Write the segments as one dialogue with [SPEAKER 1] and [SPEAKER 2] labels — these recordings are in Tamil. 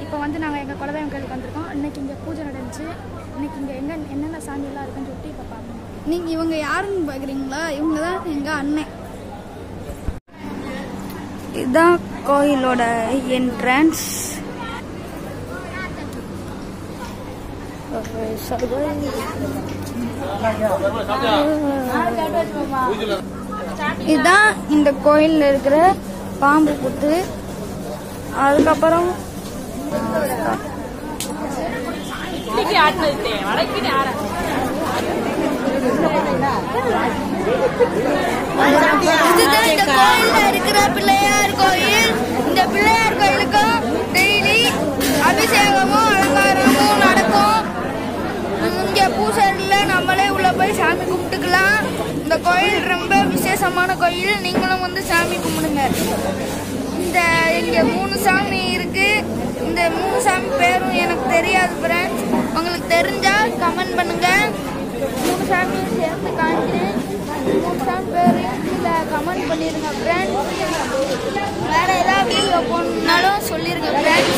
[SPEAKER 1] இப்போ வந்து நாங்கள் எங்கள் குலதெய்வம் கோயிலுக்கு வந்திருக்கோம் இன்னைக்கு இங்கே பூஜை நடந்துச்சு இன்னைக்கு இங்கே எங்கே என்னென்ன சாமியெல்லாம் இருக்குன்னு சொல்லிட்டு இப்போ பார்க்கணும்
[SPEAKER 2] நீங்கள் இவங்க யாருன்னு பார்க்குறீங்களா இவங்க தான் எங்கள் அண்ணன் இதுதான் கோயிலோட என்ட்ரன்ஸ் இதுதான் இந்த கோயிலில் இருக்கிற பாம்பு புத்து அதுக்கப்புறம் இதுதான் இந்த கோயில்ல இருக்கிற பிள்ளையார் கோயில் இந்த பிள்ளையார் கோயிலுக்கும் டெய்லி அபிஷேகமும் அலங்காரமும் நடக்கும் இங்க பூசாரியில் நம்மளே உள்ள போய் சாமி கும்பிட்டுக்கலாம் இந்த கோயில் ரொம்ப விசேஷமான கோயில் நீங்களும் வந்து சாமி கும்பிடுங்க இந்த இங்க மூணு சாமி இருக்கு இந்த மூணு சாமி பேரும் எனக்கு தெரியாது ஃப்ரெண்ட்ஸ் உங்களுக்கு தெரிஞ்சா கமெண்ட் பண்ணுங்க மூணு சாமியும் சேர்த்து காமிக்கிறேன் மூணு சாமி பேரையும் கீழே கமெண்ட் பண்ணிருங்க ஃப்ரெண்ட்ஸ் வேற ஏதாவது வீடியோ போடணுன்னாலும் சொல்லிருங்க ஃப்ரெண்ட்ஸ்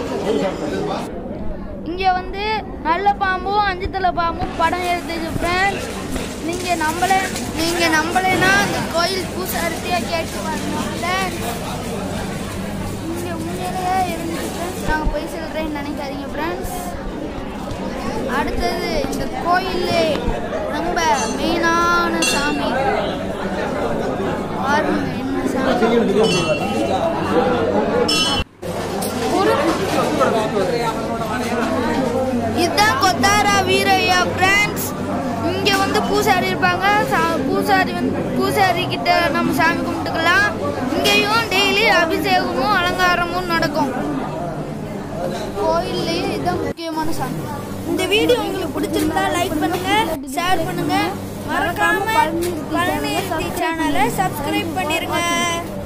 [SPEAKER 2] இங்க வந்து நல்ல பாம்பும் அஞ்சு தலை பாம்பும் படம் எடுத்துச்சு ஃப்ரெண்ட்ஸ் நீங்க நம்பல நீங்க நம்பலைன்னா அந்த கோயில் பூசாரிட்டியா கேட்டு பாருங்க ஃப்ரெண்ட்ஸ் இங்க உண்மையிலேயே இருந்துச்சு ஃப்ரெண்ட்ஸ் நாங்கள் போய் சொல்கிறேன்னு நினைக்காதீங்க ஃப்ரெண்ட்ஸ் அடுத்தது இந்த கோயிலே ரொம்ப மெயினான சாமி பாருங்க என்ன சாமி இதுதான் கொத்தாரா வீரையா ஃப்ரெண்ட்ஸ் இங்கே வந்து பூசாரி இருப்பாங்க சா- பூசாரி வந்து பூசாரி கிட்ட நம்ம சாமி கும்பிட்டுக்கலாம் இங்கேயும் டெய்லி அபிஷேகமும் அலங்காரமும் நடக்கும் கோயில்லையே இதுதான் முக்கியமான சாமி இந்த வீடியோ உங்களுக்கு பிடிச்சிருந்தா லைக் பண்ணுங்க ஷேர் பண்ணுங்க மறக்காம பழனி சேனலை சப்ஸ்கிரைப் பண்ணிருங்க